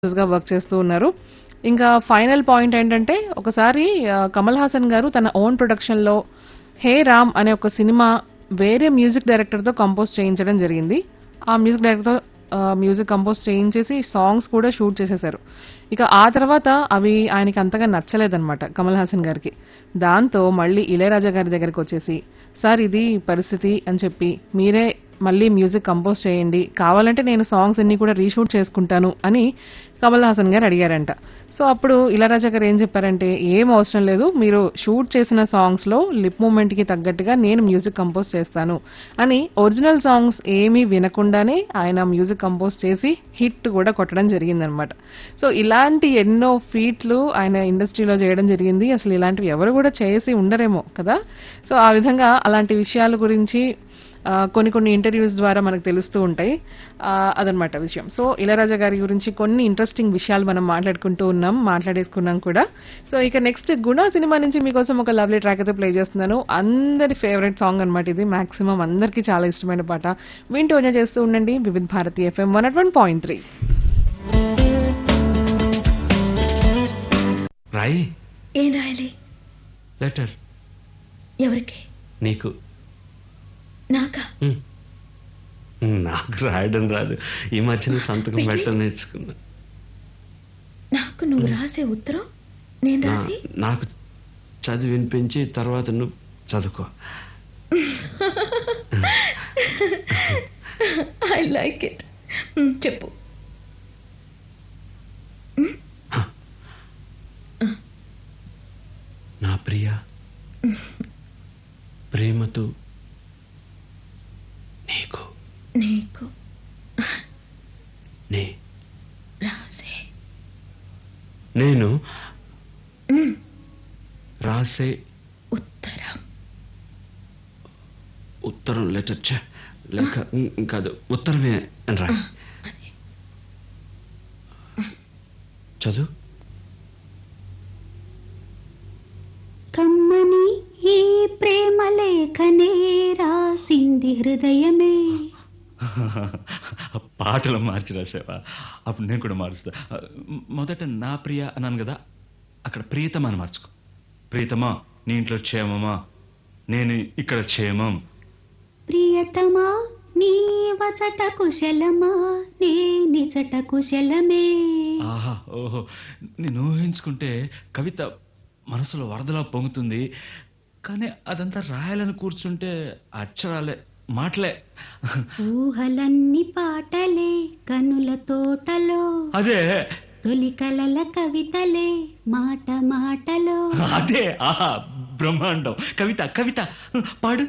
గా వర్క్ చేస్తూ ఉన్నారు ఇంకా ఫైనల్ పాయింట్ ఏంటంటే ఒకసారి ఆ, కమల్ హాసన్ గారు తన ఓన్ ప్రొడక్షన్ లో హే రామ్ అనే ఒక సినిమా వేరే మ్యూజిక్ డైరెక్టర్ తో కంపోజ్ చేయించడం జరిగింది ఆ మ్యూజిక్ డైరెక్టర్ తో మ్యూజిక్ కంపోజ్ చేయించేసి సాంగ్స్ కూడా షూట్ చేసేశారు ఇక ఆ తర్వాత అవి ఆయనకి అంతగా నచ్చలేదన్నమాట కమల్ హాసన్ గారికి దాంతో మళ్ళీ ఇళయరాజా గారి దగ్గరికి వచ్చేసి సార్ ఇది పరిస్థితి అని చెప్పి మీరే మళ్ళీ మ్యూజిక్ కంపోజ్ చేయండి కావాలంటే నేను సాంగ్స్ అన్ని కూడా రీషూట్ చేసుకుంటాను అని కమల్ హాసన్ గారు అడిగారంట సో అప్పుడు ఇళరాజా గారు ఏం చెప్పారంటే ఏం అవసరం లేదు మీరు షూట్ చేసిన సాంగ్స్ లో లిప్ మూమెంట్ కి తగ్గట్టుగా నేను మ్యూజిక్ కంపోజ్ చేస్తాను అని ఒరిజినల్ సాంగ్స్ ఏమీ వినకుండానే ఆయన మ్యూజిక్ కంపోజ్ చేసి హిట్ కూడా కొట్టడం జరిగిందనమాట సో ఇలాంటి ఎన్నో ఫీట్లు ఆయన ఇండస్ట్రీలో చేయడం జరిగింది అసలు ఇలాంటివి ఎవరు కూడా చేసి ఉండరేమో కదా సో ఆ విధంగా అలాంటి విషయాల గురించి ఆ, కొన్ని కొన్ని ఇంటర్వ్యూస్ ద్వారా మనకు తెలుస్తూ ఉంటాయి ఆ, అదనమాట విషయం సో ఇళరాజా గారి గురించి కొన్ని ఇంట్రెస్టింగ్ విషయాలు మనం మాట్లాడుకుంటూ ఉన్నాం మాట్లాడేసుకున్నాం కూడా సో ఇక నెక్స్ట్ గుణ సినిమా నుంచి మీకోసం ఒక లవ్లీ ట్రాక్ అయితే ప్లే చేస్తున్నాను అందరి ఫేవరెట్ సాంగ్ అనమాట ఇది మాక్సిమం అందరికీ చాలా ఇష్టమైన పాట వింటూ ఎంజాయ్ చేస్తూ ఉండండి Vividh Bharati FM one at one point three రాయి ఏం రాయాలి లెటర్ ఎవరికి నీకు నాకా ఉమ్. నాకు రాయడం రాదు ఈ మధ్యన సంతకం పెట్టడం నేర్చుకున్నా నాకు నువ్వు రాసే ఉత్తరం నేను నా- రాసి నాకు చదివి వినిపించి తర్వాత నువ్వు చదువుకో ఐ లైక్ ఇట్ చెప్పు నా ప్రియ ప్రేమతో నీకు నీకు నే రాసే నేను మ్, రాసే ఉత్తరం ఉత్తరం లెటర్ ఛ, లేక ఉమ్, కాదు ఉత్తరమే అని రా అదే చదువు కమ్మని ఈ ప్రేమ లేఖనే రాసింది హృదయమే పాటలు మార్చి రాసావా అప్పుడు నేను కూడా మారుస్తా మొదట నా ప్రియ అన్నాను కదా అక్కడ ప్రియతమా అని మార్చుకో ప్రియతమా నీ ఇంట్లో క్షేమమా నేను ఇక్కడ క్షేమం ప్రియతమా నీ వచట కుశలమా నే నిజట కుశలమే ఆహా ఓహో నేను ఊహించుకుంటే కవిత మనసులో వరదలా పొంగుతుంది కానీ అదంతా రాయాలని కూర్చుంటే అక్షరాలే మాటలే ఊహలన్ని పాటలే కనుల తోటలో అదే తొలి కలల కవితలే మాట మాటలో అదే ఆహా బ్రహ్మాండం కవిత కవిత పాడు